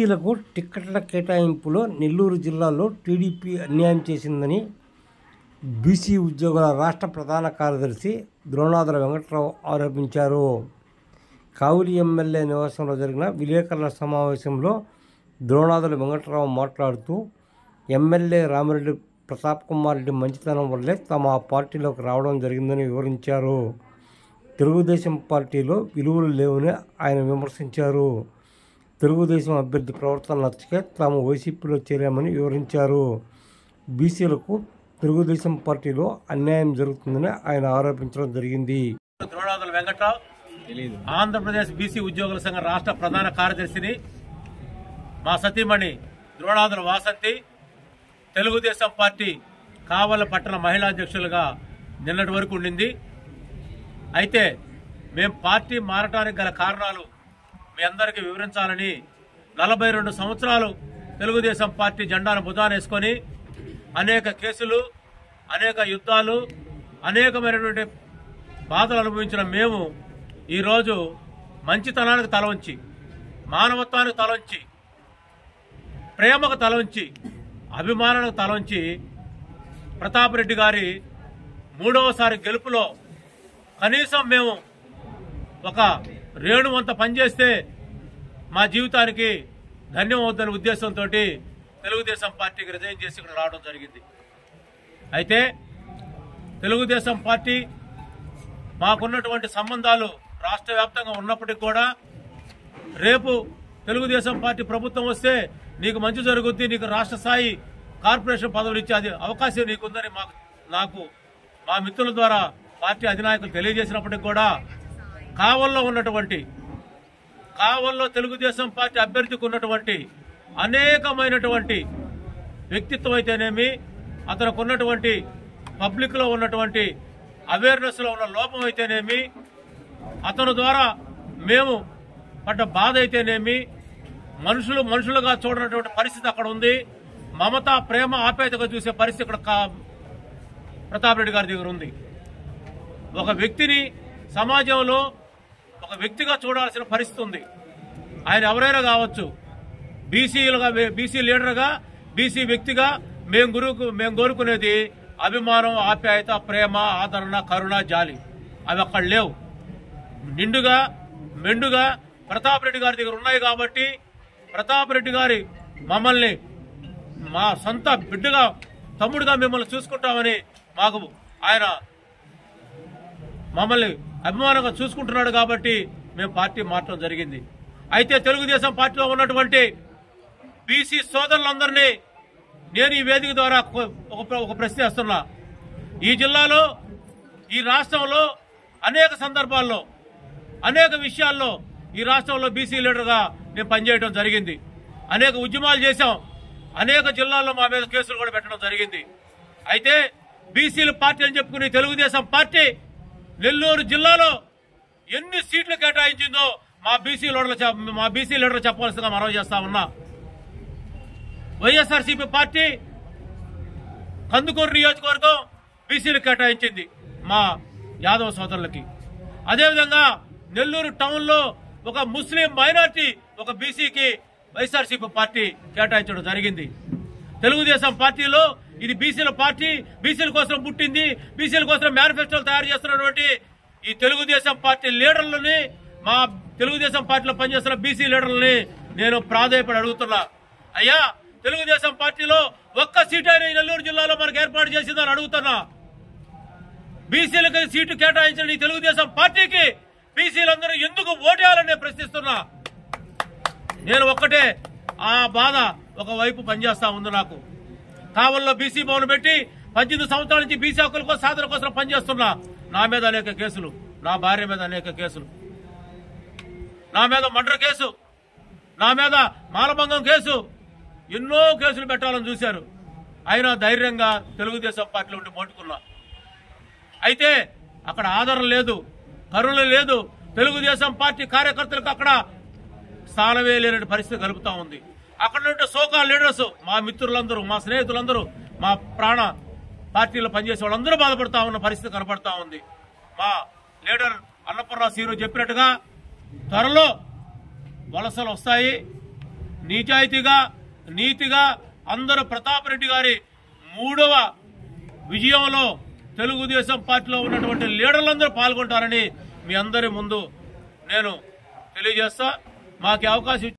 బీసీలకు టిక్కెట్ల కేటాయింపులో నెల్లూరు జిల్లాలో టీడీపీ అన్యాయం చేసిందని బీసీ ఉద్యోగుల రాష్ట్ర ప్రధాన కార్యదర్శి ద్రోణాదుల వెంకట్రావు ఆరోపించారు కావులి ఎమ్మెల్యే నివాసంలో జరిగిన విలేకరుల సమావేశంలో ద్రోణాదుల వెంకట్రావు మాట్లాడుతూ ఎమ్మెల్యే రామిరెడ్డి ప్రతాప్ కుమార్ రెడ్డి మంచితనం వల్లే తమ పార్టీలోకి రావడం జరిగిందని వివరించారు తెలుగుదేశం పార్టీలో విలువలు లేవని ఆయన విమర్శించారు తెలుగుదేశం అభ్యర్థి ప్రవర్తన నచ్చకే తాము వైసీపీలో చేరామని వివరించారు బీసీలకు తెలుగుదేశం పార్టీలో అన్యాయం జరుగుతుందని ఆయన ఆరోపించడం జరిగింది ద్రోణాదుల వెంకట్రావు ఆంధ్రప్రదేశ్ బీసీ ఉద్యోగుల సంఘ రాష్ట్ర ప్రధాన కార్యదర్శిని మా సతీమణి ద్రోణాదుల వాసంతి తెలుగుదేశం పార్టీ కావల పట్టణ మహిళా అధ్యక్షులుగా నిన్నటి వరకు ఉండింది అయితే మేము పార్టీ మారటానికి గల కారణాలు మీ అందరికీ వివరించాలని నలభై రెండు సంవత్సరాలు తెలుగుదేశం పార్టీ జెండాను భుజానేసుకొని అనేక కేసులు అనేక యుద్ధాలు అనేకమైనటువంటి బాధలు అనుభవించిన మేము ఈరోజు మంచితనానికి తల ఉంచి మానవత్వానికి తల ఉంచి ప్రేమకు తల ఉంచి అభిమానానికి తల ఉంచి ప్రతాప్ రెడ్డి గారి మూడవసారి గెలుపులో కనీసం మేము ఒక రేణువంత పనిచేస్తే మా జీవితానికి ధన్యం అవుతున్న ఉద్దేశంతో తెలుగుదేశం పార్టీకి రిజైన్ చేసి ఇక్కడ రావడం జరిగింది అయితే తెలుగుదేశం పార్టీ మాకున్నటువంటి సంబంధాలు రాష్ట్ర వ్యాప్తంగా ఉన్నప్పటికీ కూడా రేపు తెలుగుదేశం పార్టీ ప్రభుత్వం వస్తే నీకు మంచి జరుగుద్ది నీకు రాష్ట్ర స్థాయి కార్పొరేషన్ పదవులు ఇచ్చే అది అవకాశం నీకుందని మాకు నాకు మా మిత్రుల ద్వారా పార్టీ అధినాయకులు తెలియజేసినప్పటికీ కూడా కావల్లో ఉన్నటువంటి కావల్లో తెలుగుదేశం పార్టీ అభ్యర్థికి ఉన్నటువంటి అనేకమైనటువంటి వ్యక్తిత్వం అయితేనేమి అతనికి ఉన్నటువంటి పబ్లిక్ లో ఉన్నటువంటి అవేర్నెస్ లో ఉన్న లోపం అయితేనేమి అతని ద్వారా మేము పడ్డ బాధ అయితేనేమి మనుషులు మనుషులుగా చూడనటువంటి పరిస్థితి అక్కడ ఉంది మమత ప్రేమ ఆప్యాయతగా చూసే పరిస్థితి ఇక్కడ కా- ప్రతాప్ రెడ్డి గారి దగ్గర ఉంది ఒక వ్యక్తిని సమాజంలో ఒక వ్యక్తిగా చూడాల్సిన పరిస్థితి ఉంది ఆయన ఎవరైనా కావచ్చు బీసీలుగా బీసీ లీడర్గా బీసీ వ్యక్తిగా మేము గురుకు మేము కోరుకునేది అభిమానం ఆప్యాయత ప్రేమ ఆదరణ కరుణ జాలి అవి అక్కడ లేవు నిండుగా మెండుగా ప్రతాప్ రెడ్డి గారి దగ్గర ఉన్నాయి కాబట్టి ప్రతాప్ రెడ్డి గారి మమ్మల్ని మా సొంత బిడ్డగా తమ్ముడుగా మిమ్మల్ని చూసుకుంటామని మాకు ఆయన మమ్మల్ని అభిమానంగా చూసుకుంటున్నాడు కాబట్టి మేము పార్టీ మార్చడం జరిగింది అయితే తెలుగుదేశం పార్టీలో ఉన్నటువంటి బీసీ సోదరులందరినీ నేను ఈ వేదిక ద్వారా ఒక ఒక ప్రశ్న వేస్తున్నా ఈ జిల్లాలో ఈ రాష్ట్రంలో అనేక సందర్భాల్లో అనేక విషయాల్లో ఈ రాష్ట్రంలో బీసీ లీడర్గా నేను పనిచేయడం జరిగింది అనేక ఉద్యమాలు చేశాం అనేక జిల్లాల్లో మా మీద కేసులు కూడా పెట్టడం జరిగింది అయితే బీసీల పార్టీ అని చెప్పుకునే తెలుగుదేశం పార్టీ నెల్లూరు జిల్లాలో ఎన్ని సీట్లు కేటాయించిందో మా బీసీ లీడర్లు చెప్- మా బీసీ లీడర్లు చెప్పవలసిందిగా మనవి చేస్తా ఉన్నా వైఎస్ఆర్సీపీ పార్టీ కందుకూరు నియోజకవర్గం బీసీలు కేటాయించింది మా యాదవ సోదరులకి అదేవిధంగా నెల్లూరు టౌన్ లో ఒక ముస్లిం మైనార్టీ ఒక బీసీకి వైఎస్ఆర్సీపీ పార్టీ కేటాయించడం జరిగింది తెలుగుదేశం పార్టీలో ఇది బీసీల పార్టీ బీసీల కోసం పుట్టింది బీసీల కోసం మేనిఫెస్టోలు తయారు చేస్తున్నటువంటి ఈ తెలుగుదేశం పార్టీ లీడర్లని మా తెలుగుదేశం పార్టీలో పనిచేస్తున్న బీసీ లీడర్లని నేను ప్రాధాయపడి అడుగుతున్నా అయ్యా తెలుగుదేశం పార్టీలో ఒక్క సీట్ అయినా ఈ నెల్లూరు జిల్లాలో మనకు ఏర్పాటు చేసిందని అడుగుతున్నా బీసీలకు సీటు కేటాయించిన ఈ తెలుగుదేశం పార్టీకి బీసీలందరూ ఎందుకు ఓటేయాలని నేను ప్రశ్నిస్తున్నా నేను ఒక్కటే ఆ బాధ ఒకవైపు పనిచేస్తా ఉంది నాకు కావల్లో బీసీ భవన్ పెట్టి పద్దెనిమిది సంవత్సరాల నుంచి బీసీ హక్కుల కోసం సాధన కోసం పనిచేస్తున్నా నా మీద అనేక కేసులు నా భార్య మీద అనేక కేసులు నా మీద మర్డర్ కేసు నా మీద మానభంగం కేసు ఎన్నో కేసులు పెట్టాలని చూశారు అయినా ధైర్యంగా తెలుగుదేశం పార్టీలో ఉండి మోటుకున్నా అయితే అక్కడ ఆదరణ లేదు కరుణ లేదు తెలుగుదేశం పార్టీ కార్యకర్తలకు అక్కడ స్థానమే లేని పరిస్థితి కలుపుతా ఉంది అక్కడ ఉంటే సోకా లీడర్స్ మా మిత్రులందరూ మా స్నేహితులందరూ మా ప్రాణ పార్టీలో పనిచేసే వాళ్ళందరూ బాధపడతా ఉన్న పరిస్థితి కనపడతా ఉంది మా లీడర్ అన్నపూర్ణ సీను చెప్పినట్టుగా త్వరలో వలసలు వస్తాయి నిజాయితీగా నీతిగా అందరూ ప్రతాప్ రెడ్డి గారి మూడవ విజయంలో తెలుగుదేశం పార్టీలో ఉన్నటువంటి లీడర్లందరూ పాల్గొంటారని మీ అందరి ముందు నేను తెలియజేస్తా మాకు ఈ అవకాశం